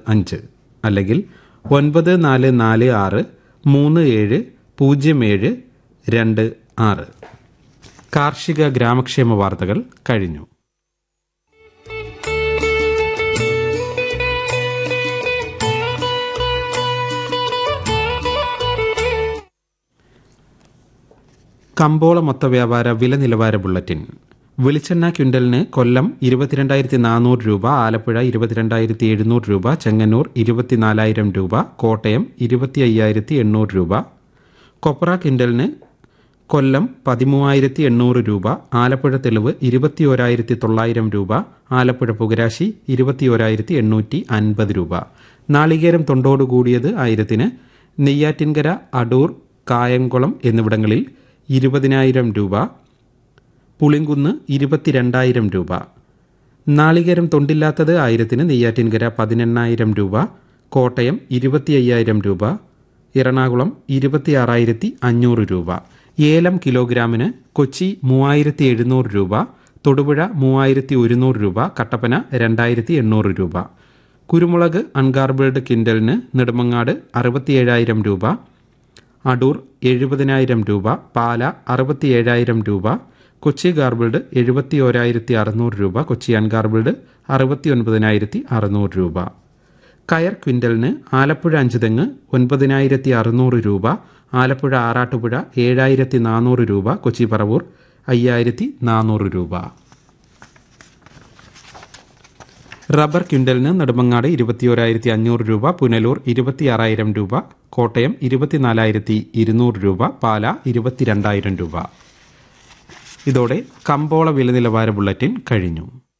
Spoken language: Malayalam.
അഞ്ച് അല്ലെങ്കിൽ ഒൻപത് നാല് നാല് ആറ് മൂന്ന് ഏഴ് പൂജ്യം ഏഴ് രണ്ട് ആറ് കാർഷിക ഗ്രാമക്ഷേമ വാർത്തകൾ കഴിഞ്ഞു കമ്പോള മൊത്ത വ്യാപാര വില നിലവാര ബുള്ളറ്റിൻ വെളിച്ചെണ്ണ ക്വിൻ്റലിന് കൊല്ലം ഇരുപത്തിരണ്ടായിരത്തി നാനൂറ് രൂപ ആലപ്പുഴ ഇരുപത്തിരണ്ടായിരത്തി എഴുന്നൂറ് രൂപ ചെങ്ങന്നൂർ ഇരുപത്തിനാലായിരം രൂപ കോട്ടയം ഇരുപത്തി അയ്യായിരത്തി എണ്ണൂറ് രൂപ കൊപ്ര ക്വിൻ്റലിന് കൊല്ലം പതിമൂവായിരത്തി എണ്ണൂറ് രൂപ ആലപ്പുഴ തെളിവ് ഇരുപത്തി ഒരായിരത്തി തൊള്ളായിരം രൂപ ആലപ്പുഴ പുകരാശി ഇരുപത്തി ഒരായിരത്തി എണ്ണൂറ്റി അൻപത് രൂപ നാളികേരം തൊണ്ടോട് കൂടിയത് ആയിരത്തിന് നെയ്യാറ്റിൻകര അടൂർ കായംകുളം എന്നിവിടങ്ങളിൽ ഇരുപതിനായിരം രൂപ പുളിങ്കുന്ന് ഇരുപത്തിരണ്ടായിരം രൂപ നാളികേരം തൊണ്ടില്ലാത്തത് ആയിരത്തിന് നെയ്യാറ്റിൻകര പതിനെണ്ണായിരം രൂപ കോട്ടയം ഇരുപത്തി അയ്യായിരം രൂപ എറണാകുളം ഇരുപത്തിയാറായിരത്തി അഞ്ഞൂറ് രൂപ ഏലം കിലോഗ്രാമിന് കൊച്ചി മൂവായിരത്തി എഴുന്നൂറ് രൂപ തൊടുപുഴ മൂവായിരത്തി ഒരുന്നൂറ് രൂപ കട്ടപ്പന രണ്ടായിരത്തി എണ്ണൂറ് രൂപ കുരുമുളക് അൺഗാർബിൾഡ് കിൻഡലിന് നെടുമങ്ങാട് അറുപത്തിയേഴായിരം രൂപ അടൂർ എഴുപതിനായിരം രൂപ പാല അറുപത്തിയേഴായിരം രൂപ കൊച്ചി ഗാർബിൾഡ് എഴുപത്തി ഓരായിരത്തി അറുന്നൂറ് രൂപ കൊച്ചി അൺഗാർബിൾഡ് അറുപത്തി ഒൻപതിനായിരത്തി അറുന്നൂറ് രൂപ കയർ ക്വിൻ്റലിന് ആലപ്പുഴ അഞ്ചുതെങ്ങ് ഒൻപതിനായിരത്തി അറുന്നൂറ് രൂപ ആലപ്പുഴ ആറാട്ടുപുഴ ഏഴായിരത്തി നാനൂറ് രൂപ കൊച്ചി പറവൂർ അയ്യായിരത്തി നാനൂറ് രൂപ റബ്ബർ ക്വിൻ്റലിന് നെടുമങ്ങാട് ഇരുപത്തിയോരായിരത്തി അഞ്ഞൂറ് രൂപ പുനലൂർ ഇരുപത്തിയാറായിരം രൂപ കോട്ടയം ഇരുപത്തിനാലായിരത്തി ഇരുന്നൂറ് രൂപ പാല ഇരുപത്തിരണ്ടായിരം രൂപ ഇതോടെ കമ്പോള വില നിലവാര ബുള്ളറ്റിൻ കഴിഞ്ഞു